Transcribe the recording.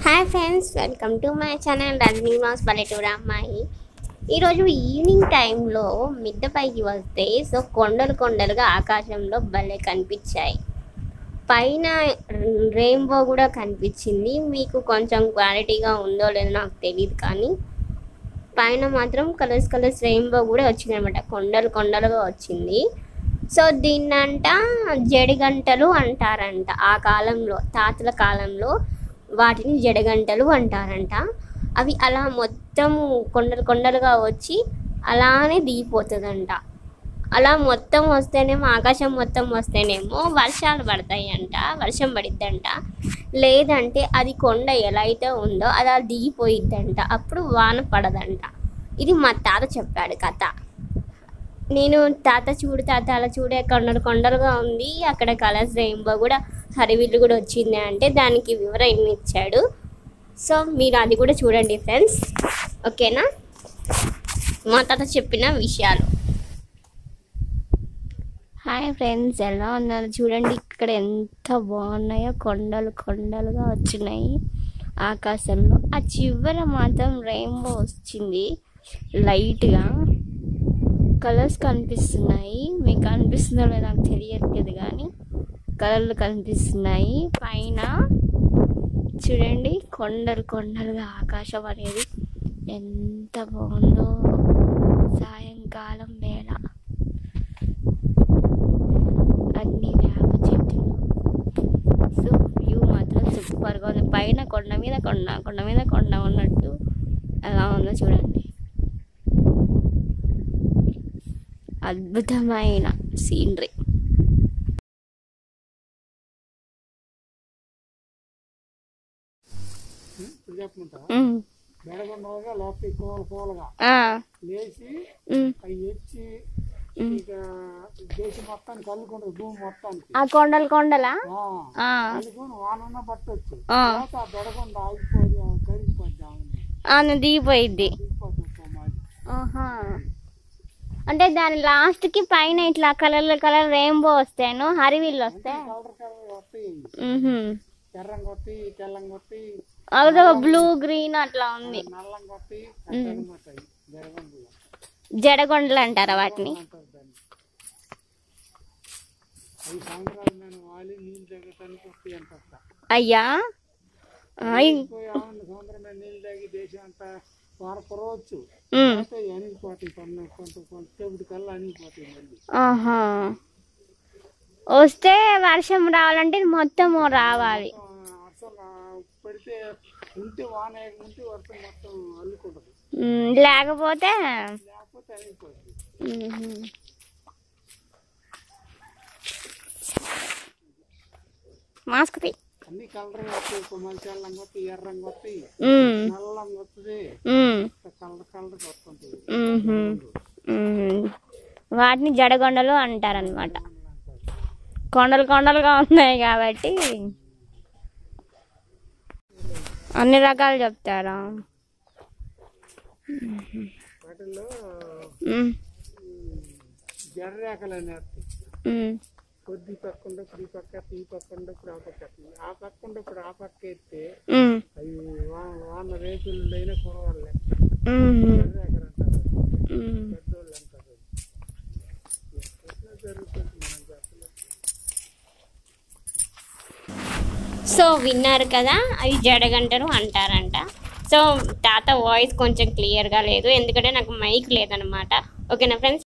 Hi friends welcome to my channel Rajini mass పల్లెటూరు అమ్మాయి ఈరోజు ఈవినింగ్ టైంలో మిద్దె పైకి వస్తే సో కొండలు కొండలుగా ఆకాశంలో భలే కనిపించాయి పైన రెయిన్బో కూడా కనిపించింది మీకు కొంచెం క్వాలిటీగా ఉందో లేదో నాకు తెలియదు కానీ పైన మాత్రం కలర్స్ కలర్స్ రెయిన్బో కూడా వచ్చింది అనమాట కొండలు కొండలుగా వచ్చింది సో దీన్నంట జడిగంటలు అంటారంట ఆ కాలంలో తాతల కాలంలో వాటిని జడగంటలు అంటారంట అవి అలా మొత్తం కొండలు కొండలుగా వచ్చి అలానే దిగిపోతుందంట అలా మొత్తం వస్తేనేమో ఆకాశం మొత్తం వస్తేనేమో వర్షాలు పడతాయి అంట వర్షం పడిద్దంట లేదంటే అది కొండ ఎలా అయితే ఉందో అది అలా దిగిపోయిద్దంట అప్పుడు వాన పడదంట ఇది మా తాత చెప్పాడు కథ నేను తాత చూడు తాత అలా చూడే కొండలు కొండలుగా ఉంది అక్కడ కలర్స్ రెయిన్బో కూడా హరివిల్లు కూడా వచ్చింది అంటే దానికి వివరణ ఇచ్చాడు సో మీరు అది కూడా చూడండి ఫ్రెండ్స్ ఓకేనా మా తాత చెప్పిన విషయాలు హాయ్ ఫ్రెండ్స్ ఎలా ఉన్నారు చూడండి ఇక్కడ ఎంత బాగున్నాయో కొండలు కొండలుగా వచ్చినాయి ఆకాశంలో ఆ చివర మాత్రం రెయిన్బో వచ్చింది లైట్గా కలర్స్ కనిపిస్తున్నాయి మీకు కనిపిస్తుందో లేదో నాకు తెలియట్లేదు కానీ కలర్లు కనిపిస్తున్నాయి పైన చూడండి కొండలు కొండలుగా ఆకాశం అనేది ఎంత బాగుందో సాయంకాలం వేళ అన్ని వేప చెట్లు సో వ్యూ మాత్రం సూపర్గా ఉంది పైన కొండ మీద కొండ కొండ మీద కొండ ఉన్నట్టు ఎలా ఉందో చూడండి అద్భుతమైన సీనరీ ఇప్పుడు చెప్పమంటా బెడగొండగా లోపలి కూల కూలగా లేచి అవి వచ్చి ఇక దేశం మొత్తానికి అల్లుకుంటుంది భూమి మొత్తానికి ఆ కొండలు కొండలా ఆ, ఆ, అల్లుకొని వానన్న పట్టొచ్చు ఆ. తర్వాత ఆ బెడగొండ ఆగిపోయి ఆ కరిగిపోద్ది ఆమె అవును దిగిపోయిద్ది దిగిపోతుంది మాది ఆహా. అంటే దాని లాస్ట్ కి పైన ఇట్లా కలర్ కలర్ రెయిన్బో వస్తాను హరివిల్లు వస్తాయి కలర్ కలర్ వస్తాయి మ్హూ. ఎర్రంగా వస్తాయి తెల్లంగా వస్తాయి అదో బ్లూ గ్రీన్ అట్లా ఉంది నల్లంగా వస్తాయి అట్టనమాట బెడగొండలో జడగొండలు అంటారా వాటిని అంటారు దాన్ని ఐదు సంవత్సరాలు నేను వాలి నీళ్ళు తగ్గటానికి వస్తాయి అంట అట్లా. అయ్యా ఆయ్. పోయి ఆవును సంవత్సరమే నీళ్ళు తాగి దేశం అంతా వాన కురవచ్చు మ్. అయితే అణిగిపోతాయి కొంత కొంత కొంతసేపటి కల్లా అణిగిపోతాయి మళ్ళీ ఆహా వస్తే వర్షం రావాలంటే ఇది మొత్తం రావాలి ఆ, అసలు ఆ పడితే ఉంటే వాన ఉంటే వర్షం మొత్తం అల్లుకుంటది మ్, లేకపోతే లేకపోతే అణిగిపోతుంది మ్హూ. మాస్క్ తీ అన్ని కలర్ వస్తాయి కొమ్మలు తెల్లంగా వస్తాయి ఎర్రంగా వస్తాయి మ్, నల్లంగా వస్తుంది మ్, కలర్ కలర్ వస్తుంటుంది మ్హూ. మ్. వాటిని జడగొండలు అంటారనమాట కొండలు కొండలుగా ఉన్నాయి కాబట్టి అన్ని రకాలు చెప్తారా వాటిల్లో మ్, జర్రేకలు అని వస్తాయి మ్, కొద్ది పక్క ఉండప్పుడు ఈ పక్క ఈ పక్క ఉండప్పుడు ఆ పక్క వస్తుంది. ఆ పక్క ఉండప్పుడు ఆ పక్క ఎత్తే మ్, అవి వాన వాన రేకులు అయినా కురవాలి మ్హూ. జర్రేకలు అంటారు మ్. పెద్దోళ్ళు అంటారు ఎట్లా జరుగుతుంది మనం చెప్పలేదు సో విన్నారు కదా అవి జడగంటలు అంటారంట సో తాత వాయిస్ కొంచెం క్లియర్గా లేదు ఎందుకంటే నాకు మైక్ లేదనమాట ఓకేనా ఫ్రెండ్స్